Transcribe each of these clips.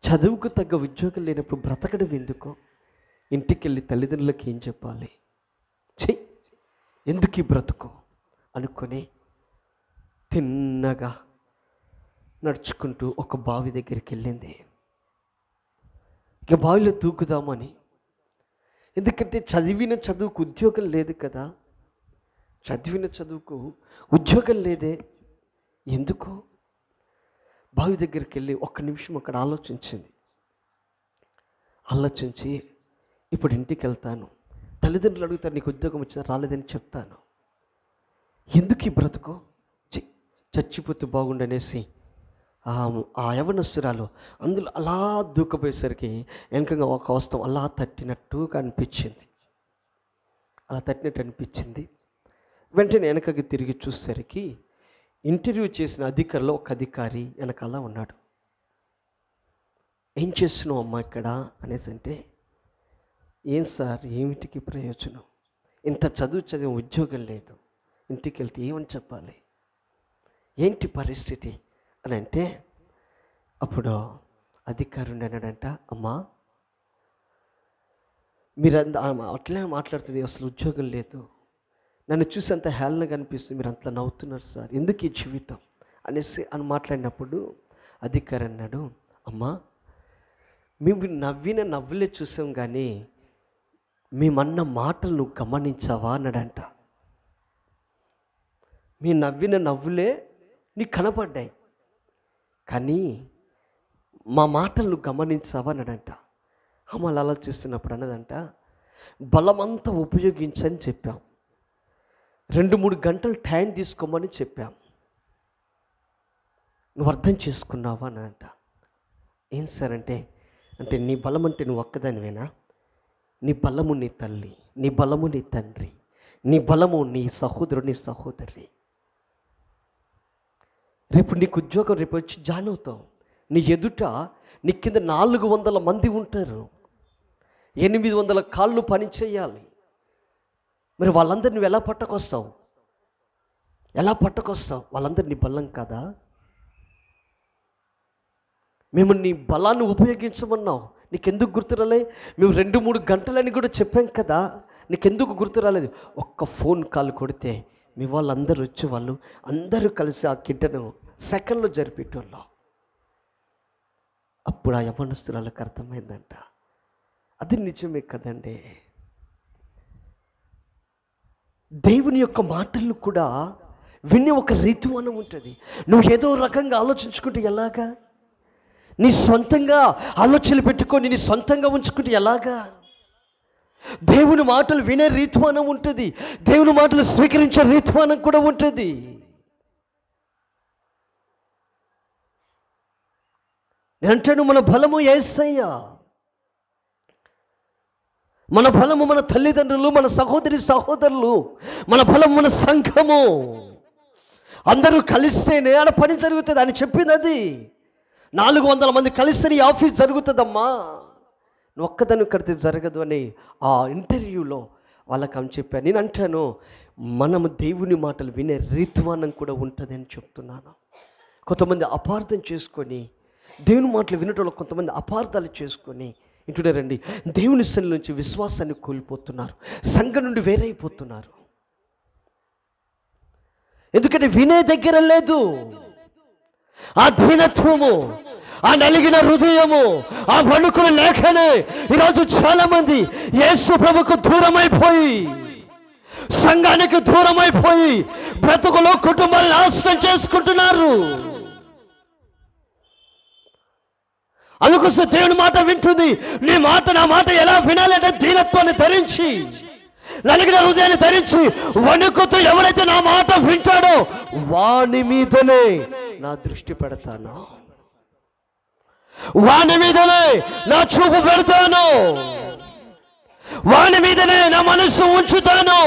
చదువుకు తగ్గ ఉద్యోగం లేనప్పుడు బ్రతకడం ఎందుకో ఇంటికి వెళ్ళి తల్లిదండ్రులకు ఏం చెప్పాలి చెయ్యి ఎందుకు ఈ బ్రతుకు అనుకొని తిన్నగా నడుచుకుంటూ ఒక బావి దగ్గరికి వెళ్ళింది ఇక బావిలో దూకుదామని ఎందుకంటే చదివిన చదువుకు ఉద్యోగం లేదు కదా చదివిన చదువుకు ఉద్యోగం లేదే ఎందుకు బావి దగ్గరికి వెళ్ళి ఒక్క నిమిషం అక్కడ ఆలోచించింది ఆలోచించి ఇప్పుడు ఇంటికి వెళ్తాను తల్లిదండ్రులు అడుగుతారు నీకు ఉద్యోగం వచ్చినా రాలేదని చెప్తాను ఎందుకు ఈ బ్రతుకు చి చచ్చిపోతే బాగుండనేసి ఆ ఆ యవనస్తురాలు అందులో అలా దూకపోయేసరికి వెనకంగా ఒక వస్తం అలా తట్టినట్టుగా అనిపించింది అలా తట్టినట్టు అనిపించింది వెంటనే వెనకకి తిరిగి చూసేసరికి ఇంటర్వ్యూ చేసిన అధికారిలో ఒక అధికారి వెనకాల ఉన్నాడు ఏం చేస్తున్నావు అమ్మా ఇక్కడ అనేసి అంటే ఏం సార్ ఏమిటికి ప్రయోజనం ఇంత చదువు చదివి ఉద్యోగం లేదు ఇంటికి వెళ్తే ఏమని చెప్పాలి ఏంటి పరిస్థితి అని అంటే అప్పుడు అధికారి అన్నాడంట అమ్మా మీరు అంత ఆమె అట్లే మాట్లాడుతుంది అసలు ఉద్యోగం లేదు నన్ను చూసి అంత హేళనగా అనిపిస్తుంది మీరు అంతలా నవ్వుతున్నారు సార్ ఎందుకు ఈ జీవితం అనేసి అని మాట్లాడినప్పుడు అధికారి అన్నాడు అమ్మా మేము నవ్విన నవ్వులే చూసాం కానీ మేమన్న మాటలు నువ్వు గమనించావా అన్నాడంట మీ నవ్విన నవ్వులే నీకు కనపడ్డాయి కానీ మా మాటలు నువ్వు గమనించావా అన్నాడంట అమ్మలు ఆలోచిస్తున్నప్పుడు అన్నదంట బలమంతా ఉపయోగించని చెప్పాం రెండు మూడు గంటలు టైం తీసుకోమని చెప్పాం నువ్వు అర్థం చేసుకున్నావా అని అంట ఏం సార్ అంటే అంటే నీ బలం అంటే నువ్వు ఒక్కదానివేనా నీ బలము నీ తల్లి నీ బలము నీ తండ్రి నీ బలము నీ సహోదరుడు నీ సహోదరి రేపు నీకు ఉద్యోగం రేపు వచ్చి జాయిన్ అవుతావు నీ ఎదుట నీ కింద నాలుగు వందల మంది ఉంటారు ఎనిమిది వందల కాళ్ళు పని చేయాలి మరి వాళ్ళందరిని నువ్వు ఎలా పట్టకొస్తావు ఎలా పట్టకొస్తావు వాళ్ళందరు నీ బలం కదా మేము నీ బలాన్ని ఉపయోగించమన్నావు నీకెందుకు గుర్తురాలే మేము రెండు మూడు గంటలని కూడా చెప్పాం కదా నీకెందుకు గుర్తు రాలేదు ఒక్క ఫోన్ కాల్ కొడితే మీ వాళ్ళందరూ వచ్చి వాళ్ళు అందరూ కలిసి ఆ కిడ్డను సెకండ్లో జరిపేటోళ్ళం అప్పుడు ఆ యవనస్తురాలకు అర్థమైందంట అది నిజమే కదండి దేవుని యొక్క మాటలు కూడా వినే ఒక రీతివనం ఉంటుంది నువ్వు ఏదో రకంగా ఆలోచించుకుంటే ఎలాగా నీ సొంతంగా ఆలోచనలు పెట్టుకొని నీ సొంతంగా ఉంచుకుంటే ఎలాగా దేవుని మాటలు వినే రీతిమానం ఉంటుంది దేవుని మాటలు స్వీకరించే రీతిమానం కూడా ఉంటుంది నేను అంటాను మన బలము ఏసయ్యా మన బలము మన తల్లిదండ్రులు మన సహోదరి సహోదరులు మన బలం మన సంఘము అందరూ కలిస్తేనే ఆడ పని జరుగుతుంది అని చెప్పింది అది నాలుగు వందల మంది కలిస్తే ఈ ఆఫీస్ జరుగుతుందమ్మా నువ్వు ఒక్కదాన్ని కడితే జరగదు అని ఆ ఇంటర్వ్యూలో వాళ్ళకి అని చెప్పాను నేను అంటాను మనము దేవుని మాటలు వినే రీతివానం కూడా ఉంటుంది అని చెప్తున్నాను కొంతమంది అపార్థం చేసుకొని దేవుని మాటలు వినటంలో కొంతమంది అపార్థాలు చేసుకొని ఇంటున్నారండి దేవుని సన్నిధి నుంచి విశ్వాసాన్ని కోల్పోతున్నారు సంఘం నుండి వేరైపోతున్నారు ఎందుకంటే వినే దగ్గర లేదు ఆ దీనత్వము ఆ నలిగిన హృదయము ఆ వణుకుల లేఖనే ఈరోజు చాలా మంది యేసు ప్రభుకు దూరమైపోయి సంఘానికి దూరమైపోయి బ్రతుకులో కుటుంబాలు నాశనం చేసుకుంటున్నారు అందుకోసం దేవుని మాట వింటుంది నీ మాట నా మాట ఎలా వినాలంటే దీనత్వాన్ని ధరించి నలిగిన హృదయాన్ని ధరించి వణుకుతూ ఎవరైతే నా మాట వింటాడో వాని మీదనే నా దృష్టి పెడతాను వాని మీదనే నా చూపు పెడతాను వాని మీదనే నా మనస్సు ఉంచుతాను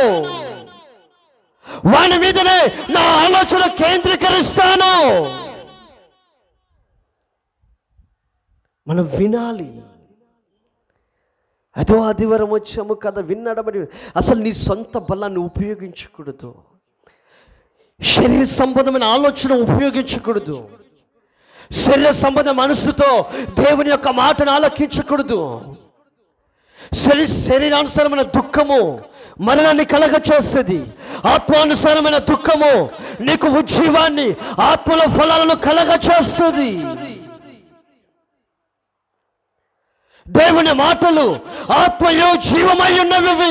వాని మీదనే నా ఆలోచన కేంద్రీకరిస్తాను మనం వినాలి అదో ఆదివారం వచ్చాము కదా విన్నాడమని అసలు నీ సొంత బలాన్ని ఉపయోగించకూడదు శరీర సంబంధమైన ఆలోచన ఉపయోగించకూడదు శరీర సంబంధ మనస్సుతో దేవుని యొక్క మాటను ఆలకించకూడదు శరీ శరీరానుసారమైన దుఃఖము మరణాన్ని కలగ చేస్తుంది ఆత్మానుసారమైన దుఃఖము నీకు ఉజ్జీవాన్ని ఆత్మల ఫలాలను కలగ చేస్తుంది దేవుని మాటలు ఆత్మయో జీవమై ఉన్నవి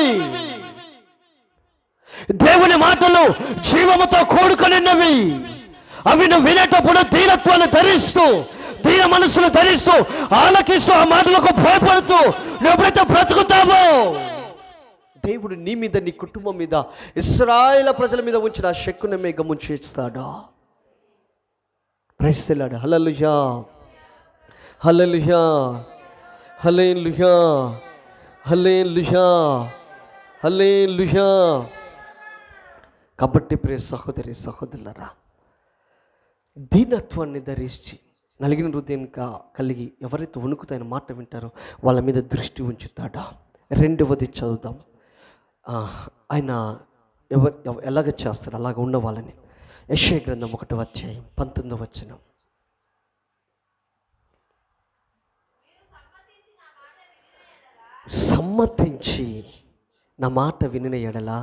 దేవుని మాటలు జీవముతో కూడుకొనిన్నవి అవి నువ్వు వినేటప్పుడు దీనత్వాన్ని ధరిస్తూ దీన మనసును ధరిస్తూ ఆలకిస్తూ ఆ మాటలకు భయపడుతూ నువ్వు ఎప్పుడైతే బ్రతుకుతావో దేవుడు నీ మీద నీ కుటుంబం మీద ఇస్రాయేల ప్రజల మీద ఉంచిన ఆ శక్కుని మేఘం ఉంచేస్తాడా ప్రెస్లాడు హలలుయా హలలుయా హలేలుయా హలేలుయా హలేలుయా కాబట్టి ప్రియ సహోదరి సహోదరులరా దీనత్వాన్ని ధరించి నలిగిన హృదయం కా- కలిగి ఎవరైతే వణుకుతాయన మాట వింటారో వాళ్ళ మీద దృష్టి ఉంచుతాడా రెండవది చదువుదాం ఆ, ఆయన ఎవరు ఎవ- ఎలాగ చేస్తారు అలాగ ఉండవాలని యశ్య గ్రంథం ఒకటి వచ్చాయి పంతొమ్మిది వచ్చిన సమ్మతించి నా మాట వినిన ఎడలా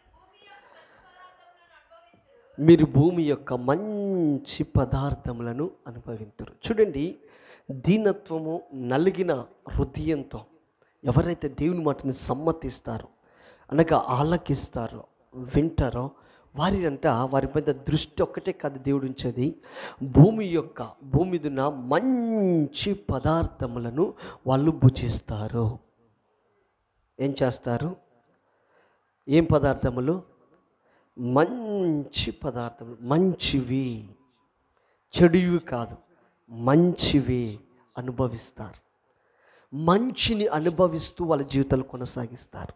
మీరు భూమి యొక్క మంచి పదార్థములను అనుభవించరు చూడండి దీనత్వము నలిగిన హృదయంతో ఎవరైతే దేవుని మాటని సమ్మతిస్తారో అనగా ఆలకిస్తారో వింటారో వారి అంట వారి మీద దృష్టి ఒక్కటే కాదు దేవుడు ఉంచేది భూమి యొక్క భూమి మీద మంచి పదార్థములను వాళ్ళు భుజిస్తారు ఏం చేస్తారు ఏం పదార్థములు మంచి పదార్థములు మంచివి చెడువి కాదు మంచివి అనుభవిస్తారు మంచిని అనుభవిస్తూ వాళ్ళ జీవితాలు కొనసాగిస్తారు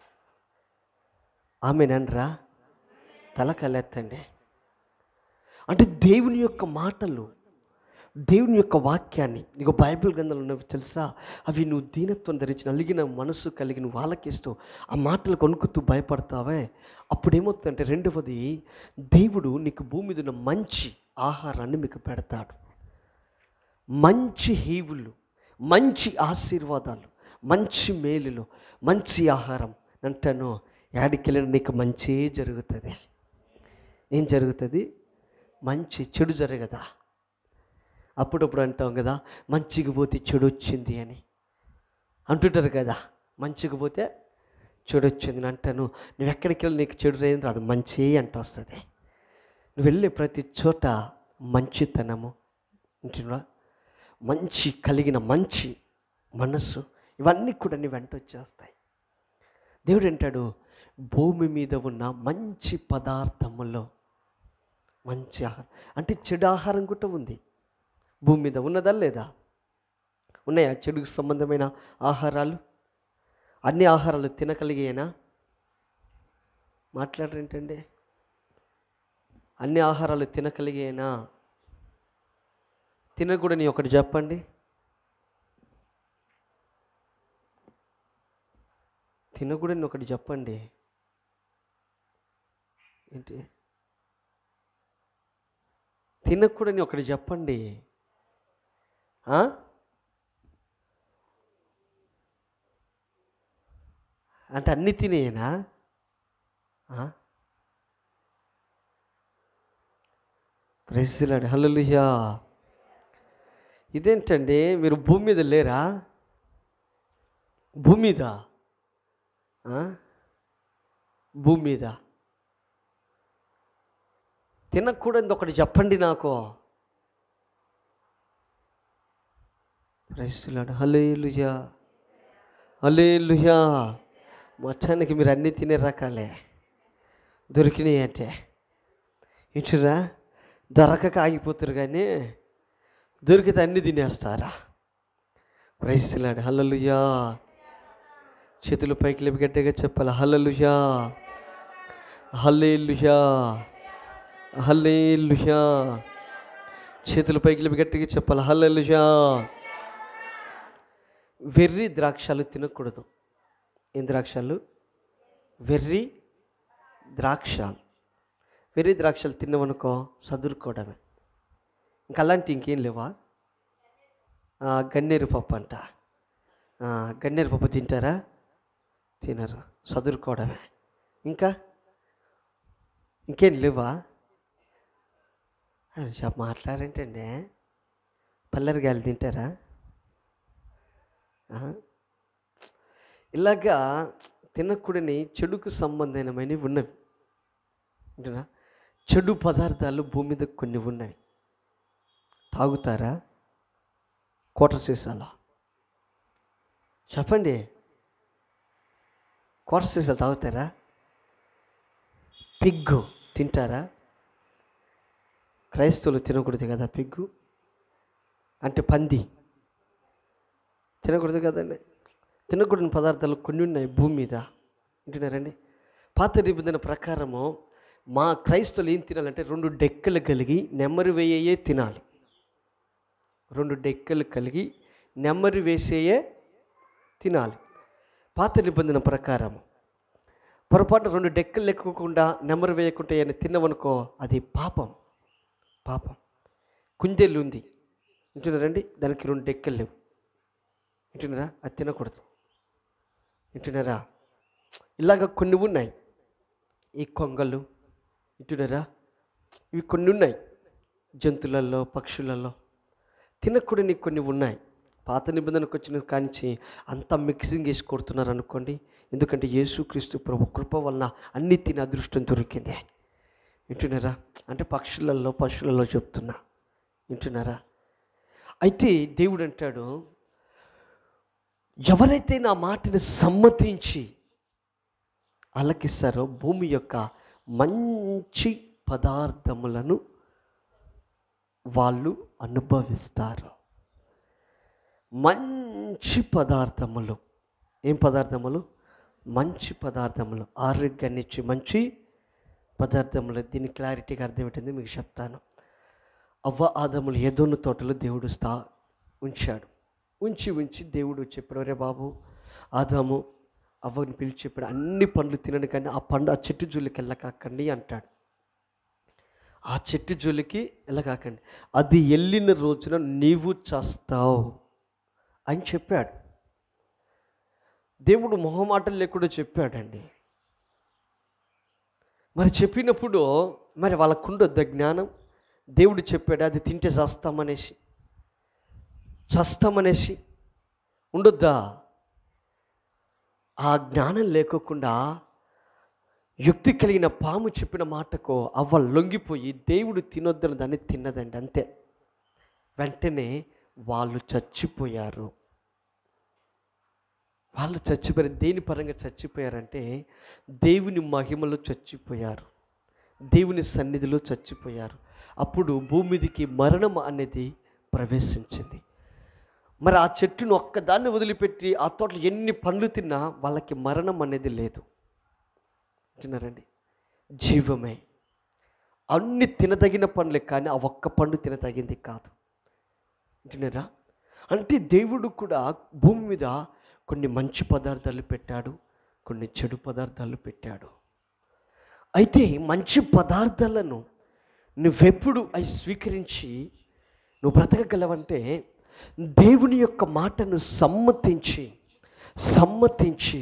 ఆమెనరా తల కలెత్తండి అంటే దేవుని యొక్క మాటలు దేవుని యొక్క వాక్యాన్ని నీకు బైబిల్ గ్రంథాలు ఉన్నవి తెలుసా అవి నువ్వు దీనత్వం ధరించి నలిగిన మనసు కలిగి నువ్వు వాళ్ళకిస్తూ ఆ మాటలు కొనుక్కుతూ భయపడతావే అప్పుడు ఏమవుతుందంటే రెండవది దేవుడు నీకు భూమి మీద ఉన్న మంచి ఆహారాన్ని మీకు పెడతాడు మంచి హీవులు మంచి ఆశీర్వాదాలు మంచి మేలులు మంచి ఆహారం అంటాను యాడికెళ్ళిన నీకు మంచి జరుగుతుంది ఏం జరుగుతుంది మంచి చెడు జరగదా అప్పుడప్పుడు అంటాం కదా మంచికి పోతే చెడు వచ్చింది అని అంటుంటారు కదా మంచికి పోతే చెడు వచ్చింది అని అంటాను నువ్వు ఎక్కడికి వెళ్ళి నీకు చెడు రేంద్ర అది మంచి అంట వస్తుంది నువ్వు వెళ్ళే ప్రతి చోట మంచితనము ఉంటున్నా మంచి కలిగిన మంచి మనస్సు ఇవన్నీ కూడా నీ వెంట వచ్చేస్తాయి దేవుడు అంటాడు భూమి మీద ఉన్న మంచి పదార్థములో మంచి ఆహారం అంటే చెడు ఆహారం కూడా ఉంది భూమి మీద ఉన్నదా లేదా ఉన్నాయా చెడుకు సంబంధమైన ఆహారాలు అన్ని ఆహారాలు తినగలిగేనా మాట్లాడరేంటండి అన్ని ఆహారాలు తినగలిగేనా తినకూడని ఒకటి చెప్పండి తినకూడని ఒకటి చెప్పండి ఏంటి తినకూడని ఒకటి చెప్పండి ఆ? అంటే అన్ని తినేనా ప్రెసిలాడు హల్లెలూయా ఇదేంటండి మీరు భూమి మీద లేరా భూమి మీద ఆ? భూమి మీద తినకూడదు ఒకటి చెప్పండి నాకు ప్రైస్తులాడు హలేలుయా హలేలుయా మొత్తానికి మీరు అన్నీ తినే రకాలే దొరికినాయి అంటే ఇటురా దొరకక ఆగిపోతారు కానీ దొరికితే అన్నీ తినేస్తారా ప్రైస్తులాడు హల్లలుయా చేతులు పైకి లేపి గట్టిగా చెప్పాలి హల్లలుయా హల్లేలుయా హల్లేలుయా చేతులు పైకి లేపి గట్టిగా చెప్పాలి హల్లలుయా వెర్రి ద్రాక్షాలు తినకూడదు ఏం ద్రాక్షాలు వెర్రి ద్రాక్షాలు వెర్రి ద్రాక్షాలు తిన్నామనుకో చదురుకోవడమే ఇంకా అలాంటి ఇంకేం లేవా ఆ, గన్నేరు పప్పు అంట ఆ, గన్నేరు పప్పు తింటారా తినరు చదువుకోవడమే ఇంకా ఇంకేం లేవా చెప్ప మాట్లాడేంటండి పల్లెరగాయలు తింటారా ఆ? ఇలాగా తినకూడని చెడుకు సంబంధమైనవి ఉన్నవి వింటున్నా చెడు పదార్థాలు భూమి మీద కొన్ని ఉన్నాయి తాగుతారా కోట సీసాలా చెప్పండి కోట సీసాలు తాగుతారా పిగ్గు తింటారా క్రైస్తవులు తినకూడదు కదా పిగ్గు అంటే పంది తినకూడదు కదండి తినకూడని పదార్థాలు కొన్ని ఉన్నాయి భూమి మీద వింటున్నారండి పాత నిబంధన ప్రకారము మా క్రైస్తవులు ఏం తినాలంటే రెండు డెక్కలు కలిగి నెమ్మరి వేయే తినాలి రెండు డెక్కలు కలిగి నెమ్మరి వేసేయే తినాలి పాత నిబంధన ప్రకారం పొరపాటు రెండు డెక్కలు లెక్కకుండా నెమ్మరు వేయకుండా ఏమైనా తిన్నామనుకో అది పాపం పాపం కుందేలు ఉంది వింటున్నారండి దానికి రెండు డెక్కలు లేవు వింటున్నారా అది తినకూడదు వింటున్నారా ఇలాగ కొన్ని ఉన్నాయి ఈ కొంగలు వింటున్నారా ఇవి కొన్ని ఉన్నాయి జంతువులలో పక్షులలో తినకూడని కొన్ని ఉన్నాయి పాత నిబంధనకు వచ్చిన కానించి అంతా మిక్సింగ్ వేసి కొడుతున్నారు అనుకోండి ఎందుకంటే యేసుక్రీస్తు ప్రభు కృప వలన అన్ని తినే అదృష్టం దొరికింది వింటున్నారా అంటే పక్షులలో పశువులలో చెప్తున్నా వింటున్నారా అయితే దేవుడు అంటాడు ఎవరైతే నా మాటని సమ్మతించి అలకిస్తారో భూమి యొక్క మంచి పదార్థములను వాళ్ళు అనుభవిస్తారు మంచి పదార్థములు ఏం పదార్థములు మంచి పదార్థములు ఆరోగ్యాన్ని ఇచ్చే మంచి పదార్థములు దీని క్లారిటీగా అర్థం ఏంటంది మీకు చెప్తాను అవ్వ ఆదములు ఏదోను తోటలో దేవుడు స్థా ఉంచాడు ఉంచి ఉంచి దేవుడు చెప్పాడు రే బాబు ఆదాము అవ్వని పిలిచి చెప్పాడు అన్ని పండ్లు తినను కానీ ఆ పండు ఆ చెట్టు జోలికి వెళ్ళకాకండి అంటాడు ఆ చెట్టు జోలికి వెళ్ళకాకండి అది వెళ్ళిన రోజున నీవు చేస్తావు అని చెప్పాడు దేవుడు మొహమాటలు లేకుండా చెప్పాడండి మరి చెప్పినప్పుడు మరి వాళ్ళకుండొద్ద జ్ఞానం దేవుడు చెప్పాడు అది తింటే చస్తామనేసి చస్తామనేసి ఉండొద్దా ఆ జ్ఞానం లేకోకుండా యుక్తి కలిగిన పాము చెప్పిన మాటకు అవ్వ లొంగిపోయి దేవుడు తినొద్దని దాన్ని తిన్నదండి అంతే వెంటనే వాళ్ళు చచ్చిపోయారు వాళ్ళు చచ్చిపోయారు దేని పరంగా చచ్చిపోయారంటే దేవుని మహిమలో చచ్చిపోయారు దేవుని సన్నిధిలో చచ్చిపోయారు అప్పుడు భూమి మీదికి మరణం అనేది ప్రవేశించింది మరి ఆ చెట్టును ఒక్కదాన్ని వదిలిపెట్టి ఆ తోటలో ఎన్ని పండ్లు తిన్నా వాళ్ళకి మరణం అనేది లేదు వింటున్నారండి జీవమే అన్ని తినదగిన పండ్లే కానీ ఆ ఒక్క పండు తినదగింది కాదు వింటున్నారా అంటే దేవుడు కూడా భూమి మీద కొన్ని మంచి పదార్థాలు పెట్టాడు కొన్ని చెడు పదార్థాలు పెట్టాడు అయితే మంచి పదార్థాలను నువ్వెప్పుడు అవి స్వీకరించి నువ్వు బ్రతకగలవంటే దేవుని యొక్క మాటను సమ్మతించి సమ్మతించి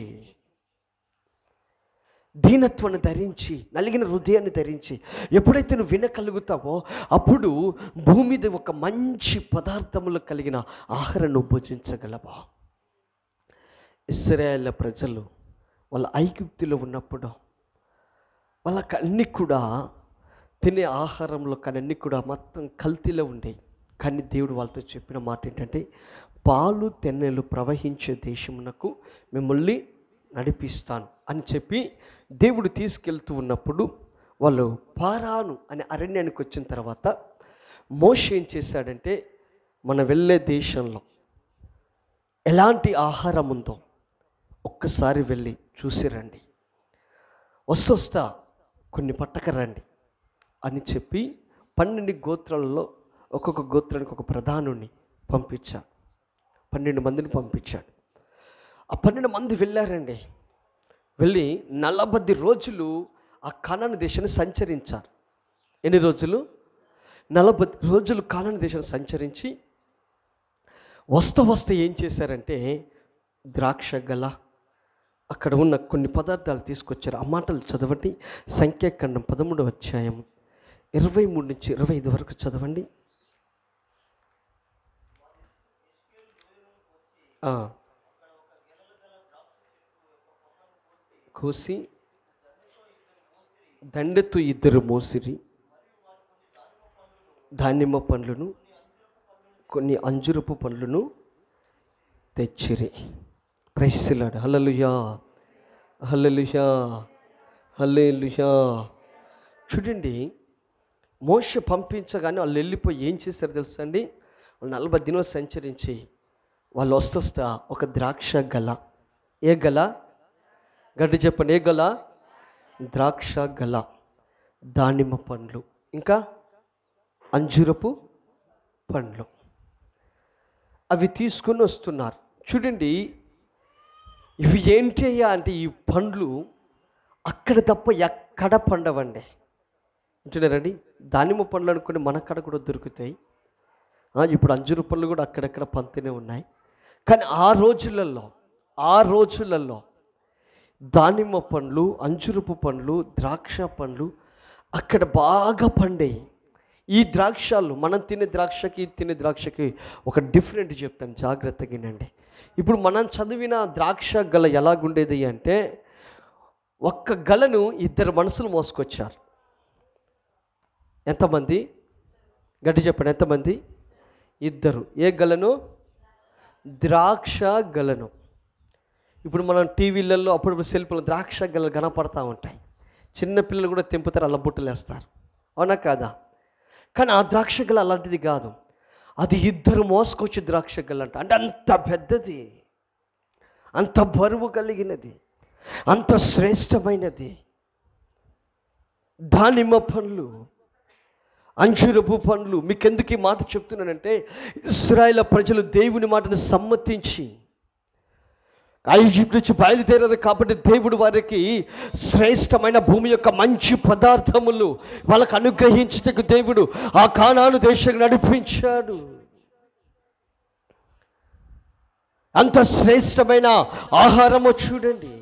దీనత్వాన్ని ధరించి నలిగిన హృదయాన్ని ధరించి ఎప్పుడైతే నువ్వు వినగలుగుతావో అప్పుడు భూమి మీద ఒక మంచి పదార్థములు కలిగిన ఆహారం నువ్వు భుజించగలవా ఇస్రాయేల్ ప్రజలు వాళ్ళ ఐగుప్తిలో ఉన్నప్పుడు వాళ్ళకి అన్నీ కూడా తినే ఆహారంలో కానీ అన్నీ కూడా మొత్తం కల్తీలో ఉండేవి కానీ దేవుడు వాళ్ళతో చెప్పిన మాట ఏంటంటే పాలు తెన్నెలు ప్రవహించే దేశమునకు మిమ్మల్ని నడిపిస్తాను అని చెప్పి దేవుడు తీసుకెళ్తూ ఉన్నప్పుడు వాళ్ళు పారాను అనే అరణ్యానికి వచ్చిన తర్వాత మోష ఏం చేశాడంటే మన వెళ్ళే దేశంలో ఎలాంటి ఆహారం ఉందో ఒక్కసారి వెళ్ళి చూసి రండి వస్తొస్తా కొన్ని పట్టక రండి అని చెప్పి పన్నెండు గోత్రాలలో ఒక్కొక్క గోత్రానికి ఒక ప్రధానుని పంపించాడు పన్నెండు మందిని పంపించాడు ఆ పన్నెండు మంది వెళ్ళారండి వెళ్ళి నలభై రోజులు ఆ కానాను దేశాన్ని సంచరించారు ఎన్ని రోజులు నలభై రోజులు కానాను దేశాన్ని సంచరించి వస్తూ వస్తూ ఏం చేశారంటే ద్రాక్ష గల అక్కడ ఉన్న కొన్ని పదార్థాలు తీసుకొచ్చారు ఆ మాటలు చదవండి సంఖ్యాఖండం పదమూడవ అధ్యాయం ఇరవై మూడు నుంచి ఇరవై ఐదు వరకు చదవండి ఆ. కోసి దండెత్తు ఇద్దరు మోసిరి దానిమ్మ పండ్లను కొన్ని అంజురపు పండ్లను తెచ్చిరి ప్రైసిలాడు హల్లలుయా హల్లలుయా హల్లేలుయా చూడండి మోష పంపించగానే వాళ్ళు వెళ్ళిపోయి ఏం చేశారు తెలుసా అండి వాళ్ళు నలభై దినాలు సంచరించి వాళ్ళు వస్తొస్తా ఒక ద్రాక్ష గల ఏ గల గడ్డి చెప్పండి ఏ గల ద్రాక్ష గల దానిమ్మ పండ్లు ఇంకా అంజురపు పండ్లు అవి తీసుకొని వస్తున్నారు చూడండి ఇవి ఏంటి అయ్యా అంటే ఈ పండ్లు అక్కడ తప్ప ఎక్కడ పండవండి అంటున్నారండి దానిమ్మ పండ్లు అనుకుని మన కాడ కూడా దొరుకుతాయి ఆ, ఇప్పుడు అంజూరు పళ్ళు కూడా అక్కడక్కడ పంతనే ఉన్నాయి కానీ ఆ రోజులలో ఆ రోజులలో దానిమ్మ పండ్లు అంజురపు పండ్లు ద్రాక్ష పండ్లు అక్కడ బాగా పండాయి ఈ ద్రాక్షాలు మనం తినే ద్రాక్షకి తినే ద్రాక్షకి ఒక డిఫరెంట్ చెప్తాను జాగ్రత్తగా వినండి ఇప్పుడు మనం చదివిన ద్రాక్ష గల ఎలాగుండేది అంటే ఒక్క గలను ఇద్దరు మనుషులు మోసుకొచ్చారు ఎంతమంది గట్టి చెప్పండి ఎంతమంది ఇద్దరు ఏ గలను ద్రాక్ష గలను ఇప్పుడు మనం టీవీలలో అప్పుడప్పుడు సెల్ఫ్లో ద్రాక్ష గలలు కనపడతా ఉంటాయి చిన్న పిల్లలు కూడా తెంపుతారు అల్ల బుట్టలు వేస్తారు అవునా కాదా కానీ ఆ ద్రాక్ష గల అలాంటిది కాదు అది ఇద్దరు మోసుకొచ్చి ద్రాక్ష గల అంట అంటే అంత పెద్దది అంత బరువు కలిగినది అంత శ్రేష్టమైనది దానిమ్మ పండ్లు అంజురపు పండ్లు మీకెందుకు ఈ మాట చెప్తున్నానంటే ఇస్రాయేల్ ప్రజలు దేవుని మాటను సమ్మతించి ఈజిప్ట్ నుంచి బయలుదేరారు కాబట్టి దేవుడు వారికి శ్రేష్టమైన భూమి యొక్క మంచి పదార్థములు వాళ్ళకు అనుగ్రహించటకు దేవుడు ఆ కానాను దేశం నడిపించాడు అంత శ్రేష్టమైన ఆహారము చూడండి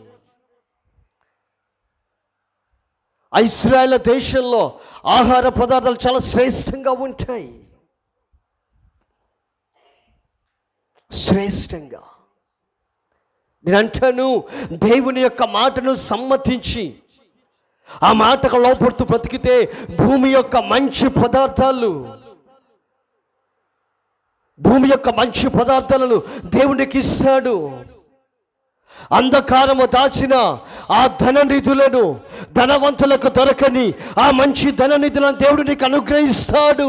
ఆ ఇస్రాయేల్ దేశంలో ఆహార పదార్థాలు చాలా శ్రేష్టంగా ఉంటాయి శ్రేష్టంగా నేను అంటాను దేవుని యొక్క మాటను సమ్మతించి ఆ మాటకు లోపడుతూ బ్రతికితే భూమి యొక్క మంచి పదార్థాలు భూమి యొక్క మంచి పదార్థాలను దేవునికి ఇస్తాడు అంధకారము దాచిన ఆ ధన నిధులను ధనవంతులకు దొరకని ఆ మంచి ధన నిధులను దేవుడు నీకు అనుగ్రహిస్తాడు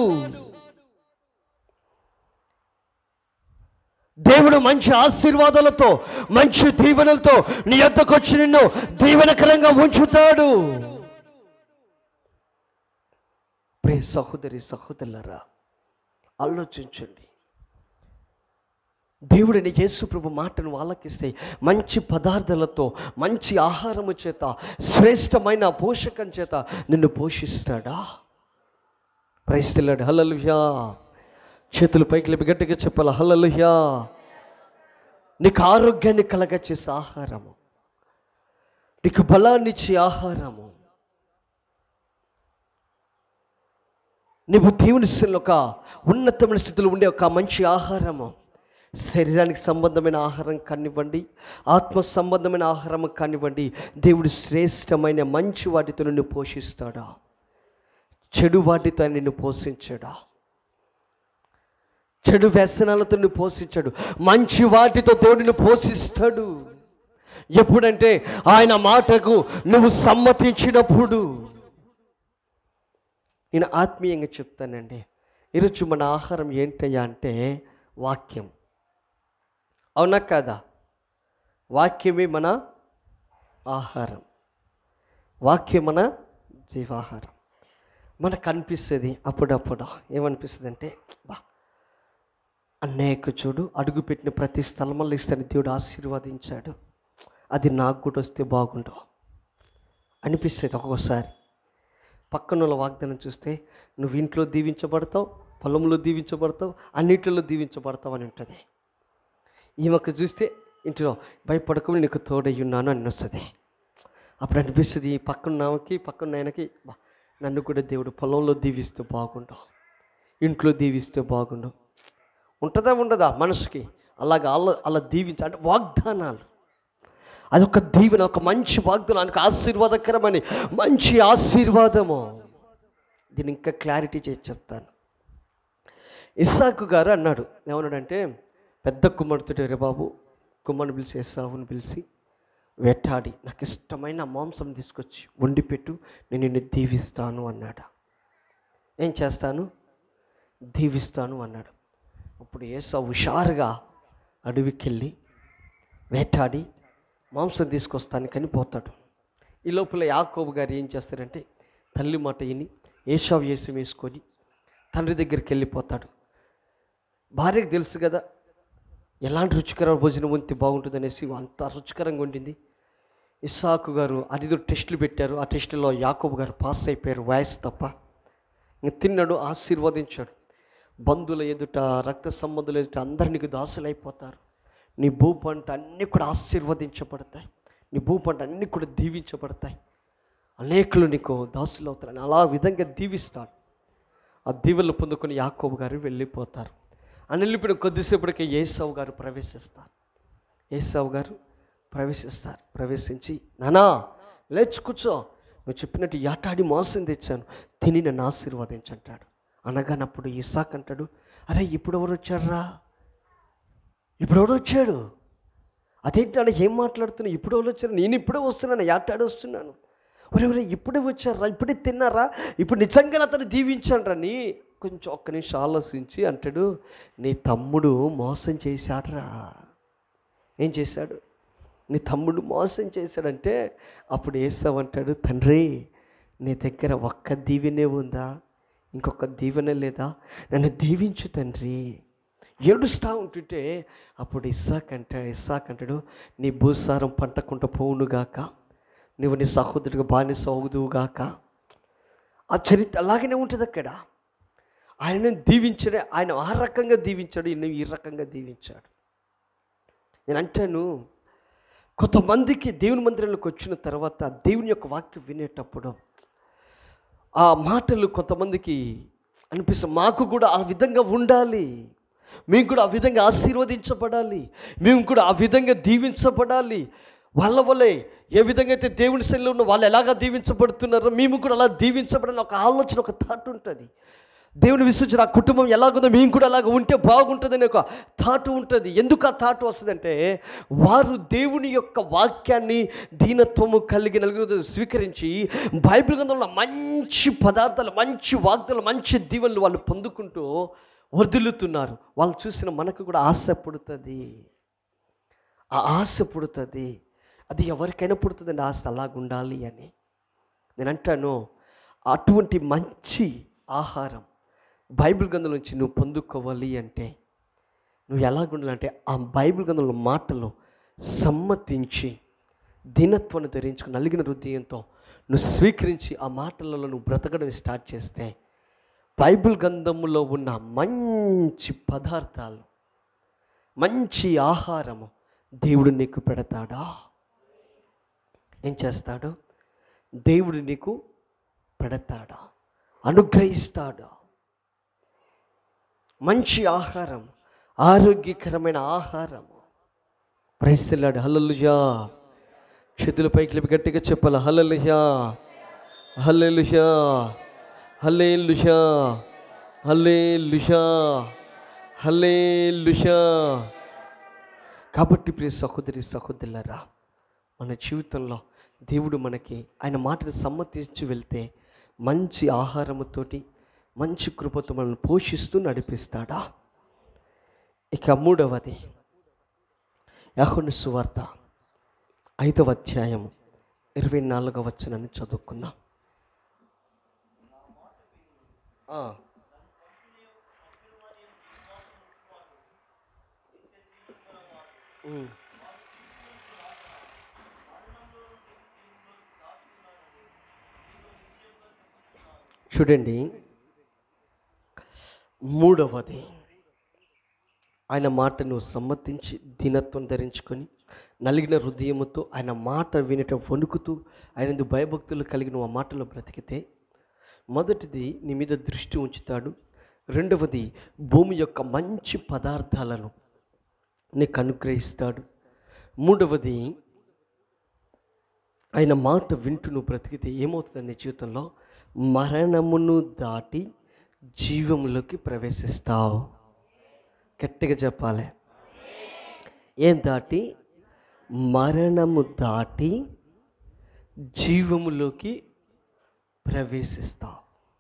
దేవుడు మంచి ఆశీర్వాదాలతో మంచి దీవెనలతో నీ యొద్దకు వచ్చి నిన్ను దీవెనకరంగా ఉంచుతాడు ప్రే సహోదరి సహోదరులరా ఆలోచించండి దేవుడు నీ యేసు ప్రభు మాటను వాళ్ళకిస్తే మంచి పదార్థాలతో మంచి ఆహారము చేత శ్రేష్టమైన పోషకం చేత నిన్ను పోషిస్తాడా ప్రైస్తలాడు హల్లలుహ్యా చేతులు పైకి లేపి గట్టిగా చెప్పాలి హల్లలుహ్యా నీకు ఆరోగ్యాన్ని కలగచేసే ఆహారము నీకు బలాన్నిచ్చే ఆహారము నీవు దేవుని స్థితిలో ఒక ఉన్నతమైన స్థితిలో ఉండే ఒక మంచి ఆహారము శరీరానికి సంబంధమైన ఆహారం కానివ్వండి ఆత్మ సంబంధమైన ఆహారం కానివ్వండి దేవుడు శ్రేష్టమైన మంచి వాటితో నిన్ను పోషిస్తాడా చెడు వాటితో ఆయన నిన్ను పోషించడా చెడు వ్యసనాలతో నిన్ను పోషించాడు మంచి వాటితో దేవుడిని పోషిస్తాడు ఎప్పుడంటే ఆయన మాటకు నువ్వు సమ్మతించినప్పుడు నేను ఆత్మీయంగా చెప్తానండి ఈరోజు మన ఆహారం ఏంటయ్యా అంటే వాక్యం అవునా కాదా వాక్యమే మన ఆహారం వాక్యం మన జీవాహారం మనకు అనిపిస్తుంది అప్పుడప్పుడు ఏమనిపిస్తుంది అంటే బా అన్నయ్యకు చూడు అడుగుపెట్టిన ప్రతి స్థలంలో ఇస్తాను దేవుడు ఆశీర్వదించాడు అది నాకు కూడా వస్తే బాగుండు అనిపిస్తుంది ఒక్కొక్కసారి పక్కన వాళ్ళ వాగ్దానం చూస్తే నువ్వు ఇంట్లో దీవించబడతావు పొలంలో దీవించబడతావు అన్నిట్లలో దీవించబడతావు అని ఉంటుంది ఈమెకు చూస్తే ఇంట్లో భయపడకుండా నీకు తోడయ్యున్నాను అని వస్తుంది అప్పుడు అనిపిస్తుంది ఈ పక్కన ఆమెకి పక్కన ఆయనకి "బా, నన్ను కూడా దేవుడు పొలంలో దీవిస్తూ బాగుండు ఇంట్లో దీవిస్తే బాగుండు ఉంటుందా ఉండదా మనసుకి అలాగ అలా అలా దీవించ అంటే వాగ్దానాలు అదొక దీవెన ఒక మంచి వాగ్దానం ఆయనకు ఆశీర్వాదకరమని మంచి ఆశీర్వాదము దీన్ని ఇంకా క్లారిటీ చేసి చెప్తాను ఇస్సాకు గారు అన్నాడు ఏమన్నాడంటే పెద్ద కుమారుతుడు రే బాబు కుమ్మని పిలిచి ఇస్సావుని పిలిచి వేటాడి నాకు ఇష్టమైన మాంసం తీసుకొచ్చి వండి పెట్టు నేను నిన్ను దీవిస్తాను అన్నాడు ఏం చేస్తాను దీవిస్తాను అన్నాడు అప్పుడు ఏసా హుషారుగా అడవికి వెళ్ళి వేటాడి మాంసం తీసుకొస్తాను పోతాడు ఈ లోపల యాకోబు గారు ఏం చేస్తారంటే తల్లి మాట విని ఏషావు వేసం వేసుకొని తండ్రి దగ్గరికి వెళ్ళిపోతాడు భార్యకు తెలుసు కదా ఎలాంటి రుచికర భోజనం వంతి బాగుంటుంది అనేసి అంత రుచికరంగా ఉండింది ఇస్సాకు గారు అదిదో టెస్టులు పెట్టారు ఆ టెస్టులో యాకోబు గారు పాస్ అయిపోయారు వయసు తప్ప ఇంక తిన్నాడు ఆశీర్వదించాడు బంధువుల ఎదుట రక్త సంబంధుల ఎదుట అందరు నీకు దాసులైపోతారు నీ భూ పంట అన్నీ కూడా ఆశీర్వదించబడతాయి నీ భూ పంట అన్నీ కూడా దీవించబడతాయి అనేకులు నీకు దాసులు అవుతారని అలా విధంగా దీవిస్తాడు ఆ దీవెలు పొందుకొని యాకోబు గారు వెళ్ళిపోతారు అని వెళ్ళిపోయిన కొద్దిసేపటికి ఏసావు గారు ప్రవేశిస్తారు ఏసావు గారు ప్రవేశిస్తారు ప్రవేశించి నానా లేచి కూర్చో నువ్వు చెప్పినట్టు యాటాడి మాంసం తెచ్చాను తిని నన్ను ఆశీర్వదించంటాడు అనగానప్పుడు ఇసాక్ అంటాడు అరే ఇప్పుడు ఎవరు వచ్చారా ఇప్పుడు ఎవరు వచ్చాడు అదేంటి అలా ఏం మాట్లాడుతున్నావు ఇప్పుడు ఎవరు వచ్చారు నేను ఇప్పుడే వస్తున్నాను యాటాడి వస్తున్నాను ఒరే ఒరే ఇప్పుడే వచ్చారా ఇప్పుడే తిన్నారా ఇప్పుడు నిజంగా అతను దీవించండి అని కొంచెం ఒక్క నిమిషం ఆలోచించి అంటాడు నీ తమ్ముడు మోసం చేశాడ్రా ఏం చేశాడు నీ తమ్ముడు మోసం చేశాడంటే అప్పుడు ఏసావంటాడు తండ్రి నీ దగ్గర ఒక్క దీవెనే ఉందా ఇంకొక దీవెన లేదా నన్ను దీవించు తండ్రి ఏడుస్తూ ఉంటుంటే అప్పుడు ఇస్సాక్ అంట ఇస్సాక్ అంటాడు నీ భూసారం పంటకుంట పోవునుగాక నువ్వు నీ సహోదరుడిగా బానిస అవుదువుగాక ఆ చరిత్ర అలాగనే ఉంటుంది అక్కడ ఆయనను దీవించడే ఆయన ఆ రకంగా దీవించాడు ఈయన ఈ రకంగా దీవించాడు నేను అంటాను కొంతమందికి దేవుని మందిరంలోకి వచ్చిన తర్వాత దేవుని యొక్క వాక్యం వినేటప్పుడు ఆ మాటలు కొంతమందికి అనిపిస్తుంది మాకు కూడా ఆ విధంగా ఉండాలి మేము కూడా ఆ విధంగా ఆశీర్వదించబడాలి మేము కూడా ఆ విధంగా దీవించబడాలి వాళ్ళ వల్లే ఏ విధంగా అయితే దేవుని శైలిలో ఉన్న వాళ్ళు ఎలాగా దీవించబడుతున్నారో మేము కూడా అలా దీవించబడాలి ఒక ఆలోచన ఒక థాట్ ఉంటుంది దేవుని విశ్వసించిన ఆ కుటుంబం ఎలాగుందో మేము కూడా అలాగ ఉంటే బాగుంటుందని ఒక థాట్ ఉంటుంది ఎందుకు ఆ థాట్ వస్తుందంటే వారు దేవుని యొక్క వాక్యాన్ని దీనత్వము కలిగి నలుగురు స్వీకరించి బైబిల్ గ్రంథంలో మంచి పదార్థాలు మంచి వాగ్దాలు మంచి దీవెనలు వాళ్ళు పొందుకుంటూ వర్ధిల్లుతున్నారు వాళ్ళు చూసిన మనకు కూడా ఆశ పుడుతుంది ఆ ఆశ పుడుతుంది అది ఎవరికైనా పుడుతుందండి ఆశ అలాగ ఉండాలి అని నేను అంటాను అటువంటి మంచి ఆహారం బైబిల్ గ్రంథం నుంచి నువ్వు పొందుకోవాలి అంటే నువ్వు ఎలాగుండాలంటే ఆ బైబిల్ గ్రంథంలో మాటలు సమ్మతించి దీనత్వాన్ని ధరించుకుని నలిగిన హృదయంతో నువ్వు స్వీకరించి ఆ మాటలలో నువ్వు బ్రతకడం స్టార్ట్ చేస్తే బైబిల్ గ్రంథములో ఉన్న మంచి పదార్థాలు మంచి ఆహారము దేవుడు నీకు పెడతాడా ఏం చేస్తాడు దేవుడు నీకు పెడతాడా అనుగ్రహిస్తాడా మంచి ఆహారం ఆరోగ్యకరమైన ఆహారము ప్రైస్తలాడు హల్లలుయా చేతుల పైకి లేపి గట్టిగా చెప్పాలి హల్లలుయా హల్లెలుయా హల్లేలుషా హల్లేలుషా హల్లేలుషా కాబట్టి ప్రియ సహోదరి సహోదరులరా మన జీవితంలో దేవుడు మనకి ఆయన మాటను సమ్మతించి వెళ్తే మంచి ఆహారముతోటి మంచి కృపతో మనల్ని పోషిస్తూ నడిపిస్తాడా ఇక మూడవది యాహుని సువార్త ఐదవ అధ్యాయం ఇరవై నాలుగవ వచనాన్ని చదువుకుందాం ఆ. ఉమ్. చూడండి మూడవది ఆయన మాటను సమ్మతించి దీనత్వం ధరించుకొని నలిగిన హృదయముతో ఆయన మాట వినటం వణుకుతూ ఆయన భయభక్తులు కలిగిన ఆ మాటలో బ్రతికితే మొదటిది నీ మీద దృష్టి ఉంచుతాడు రెండవది భూమి యొక్క మంచి పదార్థాలను నీకు అనుగ్రహిస్తాడు మూడవది ఆయన మాట వింటూ నువ్వు బ్రతికితే ఏమవుతుంది నీ జీవితంలో మరణమును దాటి జీవములోకి ప్రవేశిస్తావు గట్టిగా చెప్పాలి ఏం దాటి మరణము దాటి జీవములోకి ప్రవేశిస్తావు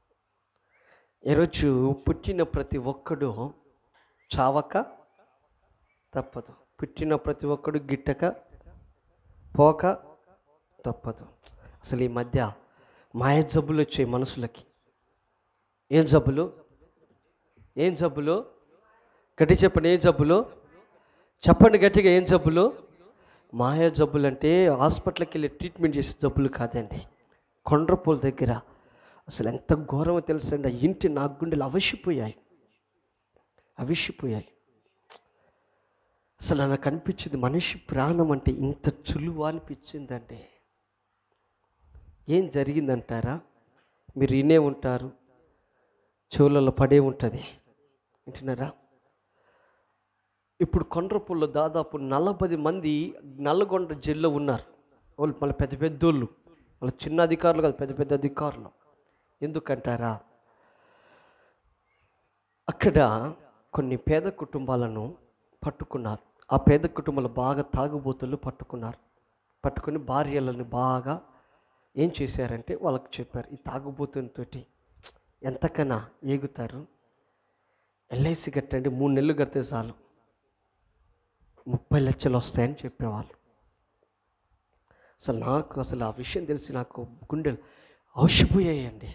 ఈరోజు పుట్టిన ప్రతి ఒక్కడు చావక తప్పదు పుట్టిన ప్రతి ఒక్కడు గిట్టక పోక తప్పదు అసలు ఈ మధ్య మాయ జబ్బులు వచ్చాయి మనుషులకి ఏం జబ్బులు ఏం జబ్బులు గట్టి చెప్పండి ఏం జబ్బులు చెప్పండి గట్టిగా ఏం జబ్బులు మాయ జబ్బులు అంటే హాస్పిటల్కి వెళ్ళి ట్రీట్మెంట్ చేసే జబ్బులు కాదండి కొండ్రపూల దగ్గర అసలు ఎంత ఘోరమో తెలుసండి ఆ ఇంటి నా గుండెలు అవసిపోయాయి అవిసిపోయాయి అసలు నాకు అనిపించింది మనిషి ప్రాణం అంటే ఇంత చులువ అనిపించిందండి ఏం జరిగిందంటారా మీరు వినే ఉంటారు చెవులలో పడే ఉంటుంది వింటున్నారా ఇప్పుడు కొండ్రపూల్లో దాదాపు నలభై మంది నల్లగొండ జిల్లా ఉన్నారు వాళ్ళు మళ్ళీ పెద్ద పెద్దోళ్ళు వాళ్ళ చిన్న అధికారులు కాదు పెద్ద పెద్ద అధికారులు ఎందుకంటారా అక్కడ కొన్ని పేద కుటుంబాలను పట్టుకున్నారు ఆ పేద కుటుంబాలు బాగా తాగుబోతులు పట్టుకున్నారు పట్టుకుని భార్యలను బాగా ఏం చేశారంటే వాళ్ళకి చెప్పారు ఈ తాగుబోతులతో ఎంతకన్నా ఏగుతారు ఎల్ఐసి కట్టండి మూడు నెలలు కడితే చాలు ముప్పై లక్షలు వస్తాయని చెప్పేవాళ్ళు అసలు నాకు అసలు ఆ విషయం తెలిసి నాకు గుండెలు అవసిపోయాయండి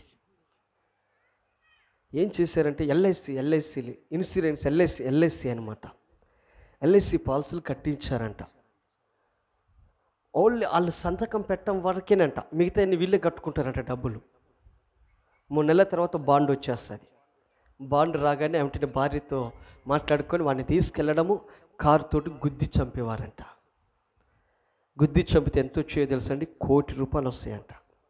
ఏం చేశారంటే LIC LIC insurance LIC LIC అనమాట ఎల్ఐసి పాలసీలు కట్టించారంట ఓన్లీ వాళ్ళు సంతకం పెట్టడం వరకేనంట మిగతా అన్ని వీళ్ళే కట్టుకుంటారంట డబ్బులు మూడు నెలల తర్వాత బాండ్ వచ్చేస్తుంది బాండ్ రాగానే ఏమిటంటే భార్యతో మాట్లాడుకొని వాడిని తీసుకెళ్ళడము కారుతోటి గుద్ది చంపేవారంట గుద్ది చంపితే ఎంత వచ్చాయో తెలుసండి కోటి రూపాయలు వస్తాయంట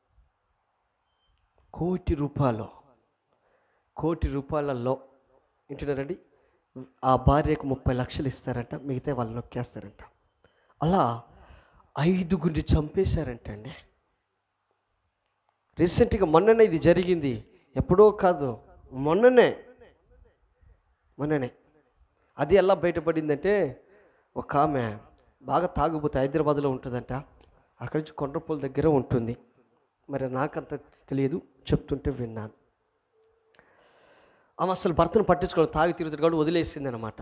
కోటి రూపాయలు కోటి రూపాయలలో వింటున్నారండి ఆ భార్యకు ముప్పై లక్షలు ఇస్తారంట మిగతా వాళ్ళు నొక్కేస్తారంట అలా ఐదుగురిని చంపేశారంట అండి రీసెంట్గా మొన్ననే ఇది జరిగింది ఎప్పుడో కాదు మొన్ననే మొన్ననే అది ఎలా బయటపడిందంటే ఒక ఆమె బాగా తాగుబోతే హైదరాబాద్లో ఉంటుందంట అక్కడి నుంచి కొండ్రపూల దగ్గర ఉంటుంది మరి నాకంత తెలియదు చెప్తుంటే విన్నాను ఆమె అసలు భర్తను పట్టించుకోవడం తాగి తిరుగుతాడు కాబట్టి వదిలేసింది అనమాట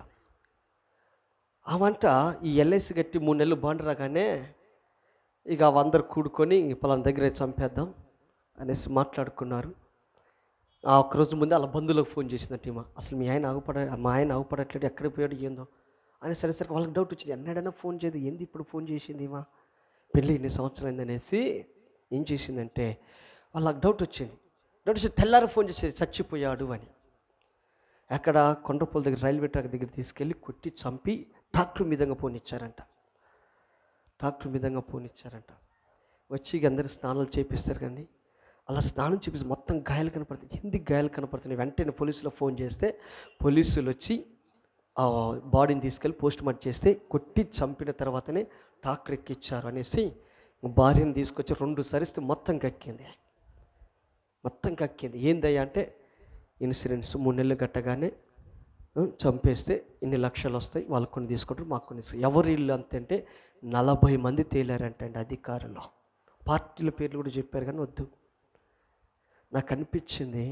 ఆమంట ఈ ఎల్ఐసి కట్టి మూడు నెలలు బాండ్ రాగానే ఇక అందరు కూడుకొని పలానా దగ్గర చంపేద్దాం అనేసి మాట్లాడుకున్నారు ఆ ఒక్కరోజు ముందే వాళ్ళ బంధువులకు ఫోన్ చేసిందంట ఈమె అసలు మీ ఆయన ఆగుపడ మా ఆయన ఆగుపడట్లేదు ఎక్కడికి పోయాడు ఏందో అని సరే వాళ్ళకి డౌట్ వచ్చింది ఎన్నడైనా ఫోన్ చేయదు ఏంది ఇప్పుడు ఫోన్ చేసింది ఈమె పెళ్ళి ఇన్ని సంవత్సరం అయిందనేసి ఏం చేసిందంటే వాళ్ళకి డౌట్ వచ్చింది డౌట్ వచ్చి తెల్లారి ఫోన్ చేసేది చచ్చిపోయాడు అని అక్కడ కొండపూల దగ్గర రైల్వే ట్రాక్ దగ్గర తీసుకెళ్ళి కొట్టి చంపి ట్రాక్టర్ మీదంగా పోనిచ్చారంట ట్రాక్టర్ మీదంగా పోనిచ్చారంట వచ్చి ఇక అందరు స్నానాలు చేపిస్తారు కానీ అలా స్నానం చేపిస్తే మొత్తం గాయాలు కనపడుతుంది ఎందుకు గాయాలు కనపడుతున్నాయి వెంటనే పోలీసులో ఫోన్ చేస్తే పోలీసులు వచ్చి ఆ బాడీని తీసుకెళ్ళి పోస్ట్ మార్టం చేస్తే కొట్టి చంపిన తర్వాతనే ట్రాక్టర్ ఎక్కిచ్చారు అనేసి భార్యను తీసుకొచ్చి రెండు సరిస్తే మొత్తం కక్కింది మొత్తం కక్కింది ఏందయ్యా అంటే ఇన్సూరెన్స్ మూడు నెలలు కట్టగానే ఆ, చంపేస్తే ఇన్ని లక్షలు వస్తాయి వాళ్ళు కొన్ని తీసుకుంటారు మాకు కొన్ని ఇస్తారు. ఎవరి ఇల్లు అంతంటే నలభై మంది తేలారంటండి అధికారులు పార్టీల పేర్లు కూడా చెప్పారు కానీ వద్దు నాకు అనిపించింది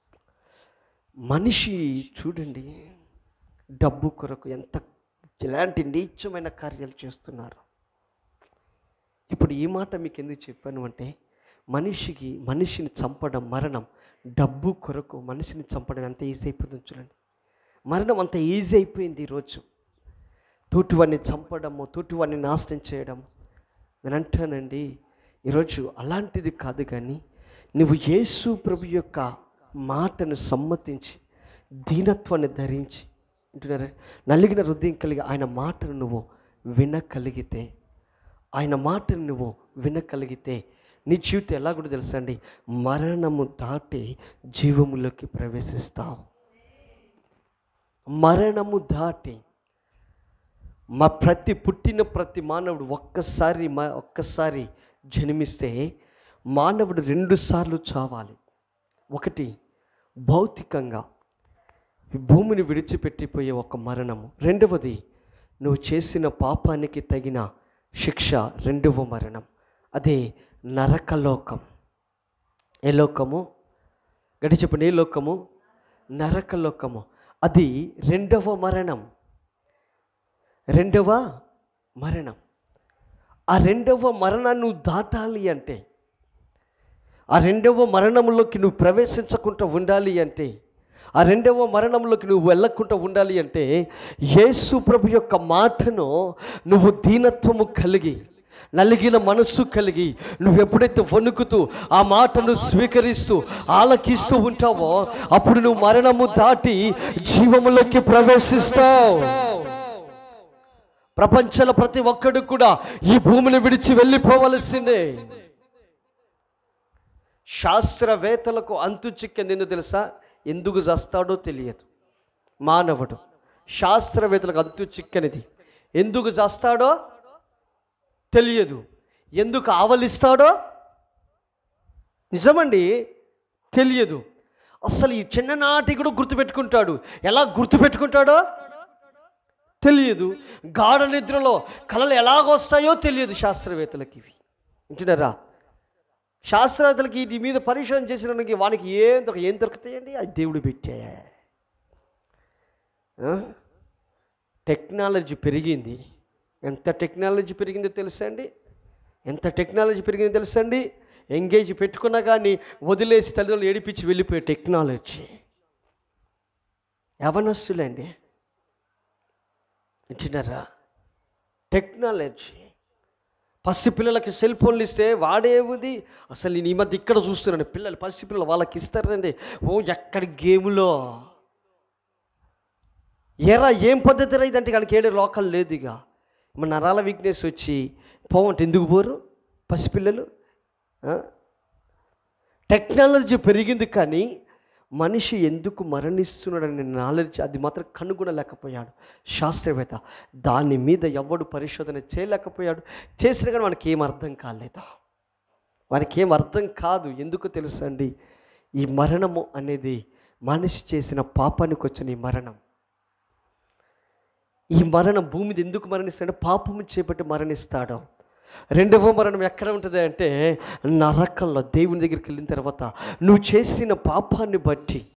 మనిషి చూడండి డబ్బు కొరకు ఎంత ఎలాంటి నీచమైన కార్యాలు చేస్తున్నారు ఇప్పుడు ఈ మాట మీకు ఎందుకు చెప్పాను అంటే మనిషికి మనిషిని చంపడం మరణం డబ్బు కొరకు మనిషిని చంపడం ఎంత ఈజీ అయిపోతుంది చూడండి మరణం అంత ఈజీ అయిపోయింది ఈరోజు తోటివాడిని చంపడము తోటివాడిని నాశనం చేయడం నేను అంటానండి ఈరోజు అలాంటిది కాదు కానీ నువ్వు యేసు ప్రభు యొక్క మాటను సమ్మతించి దీనత్వాన్ని ధరించి వింటున్నారా నలిగిన హృదయం కలిగి ఆయన మాటను నువ్వు వినగలిగితే ఆయన మాటను నువ్వు వినగలిగితే నీ జీవితం ఎలా కూడా తెలుసా అండి మరణము దాటి జీవములోకి ప్రవేశిస్తావు మరణము దాటి మా ప్రతి పుట్టిన ప్రతి మానవుడు ఒక్కసారి మా ఒక్కసారి జన్మిస్తే మానవుడు రెండు సార్లు చావాలి ఒకటి భౌతికంగా ఈ భూమిని విడిచిపెట్టిపోయే ఒక మరణము రెండవది నువ్వు చేసిన పాపానికి తగిన శిక్ష రెండవ మరణం అదే నరకలోకం ఏ లోకము గడి చెప్పండి ఏ లోకము నరకలోకము అది రెండవ మరణం రెండవ మరణం ఆ రెండవ మరణాన్ని నువ్వు దాటాలి అంటే ఆ రెండవ మరణంలోకి నువ్వు ప్రవేశించకుండా ఉండాలి అంటే ఆ రెండవ మరణంలోకి నువ్వు వెళ్ళకుండా ఉండాలి అంటే యేసు ప్రభు యొక్క మాటను నువ్వు దీనత్వము కలిగి నలిగిన మనస్సు కలిగి నువ్వు ఎప్పుడైతే వణుకుతూ ఆ మాటను స్వీకరిస్తూ ఆలకిస్తూ ఉంటావో అప్పుడు నువ్వు మరణము దాటి జీవములోకి ప్రవేశిస్తావు ప్రపంచంలో ప్రతి ఒక్కడు కూడా ఈ భూమిని విడిచి వెళ్ళిపోవలసిందే శాస్త్రవేత్తలకు అంతు చిక్కింది ఎందుకు తెలుసా ఎందుకు చస్తాడో తెలియదు మానవుడు శాస్త్రవేత్తలకు అంతు చిక్కనిది ఎందుకు చస్తాడో తెలియదు ఎందుకు ఆవలిస్తాడో నిజమండి తెలియదు అసలు ఈ చిన్ననాటి కూడా గుర్తుపెట్టుకుంటాడు ఎలా గుర్తుపెట్టుకుంటాడో తెలియదు గాఢ నిద్రలో కళలు ఎలాగొస్తాయో తెలియదు శాస్త్రవేత్తలకి ఇవి వింటున్నారా శాస్త్రవేత్తలకి వీటి మీద పరిశోధన చేసిన వానికి ఏం దొరక ఏం దొరుకుతాయండి అది దేవుడు పెట్టే ఆ? టెక్నాలజీ పెరిగింది ఎంత టెక్నాలజీ పెరిగిందో తెలుసా అండి ఎంత టెక్నాలజీ పెరిగిందో తెలుసా అండి ఎంగేజ్ పెట్టుకున్నా కానీ వదిలేసి తల్లిదండ్రులు ఏడిపించి వెళ్ళిపోయే టెక్నాలజీ యవనస్తులండి వింటున్నారా టెక్నాలజీ పసి పిల్లలకి సెల్ ఫోన్లు ఇస్తే వాడేది అసలు నేను ఈ మధ్య ఇక్కడ చూస్తున్నాను పిల్లలు పసి పిల్లలు వాళ్ళకి ఇస్తారండి ఓ ఎక్కడి గేములో ఎరా ఏం పద్ధతి రైదంటే వాళ్ళకి ఏడు లోకల్ లేదు ఇక మన నరాల వీక్నెస్ వచ్చి పోవంటే ఎందుకు పోరు పసిపిల్లలు ఆ? టెక్నాలజీ పెరిగింది కానీ మనిషి ఎందుకు మరణిస్తున్నాడనే నాలెడ్జ్ అది మాత్రం కనుగొనలేకపోయాడు శాస్త్రవేత్త దాని మీద ఎవడు పరిశోధన చేయలేకపోయాడు చేసిన కానీ వానికి ఏం అర్థం కాలేదు వానికి ఏం అర్థం కాదు ఎందుకు తెలుసా అండి ఈ మరణము అనేది మనిషి చేసిన పాపానికి వచ్చిన ఈ మరణం ఈ మరణం భూమి మీద ఎందుకు మరణిస్తాడు పాపము చేపట్టి మరణిస్తాడు రెండవ మరణం ఎక్కడ ఉంటుంది అంటే నరకంలో దేవుని దగ్గరికి వెళ్ళిన తర్వాత నువ్వు చేసిన పాపాన్ని బట్టి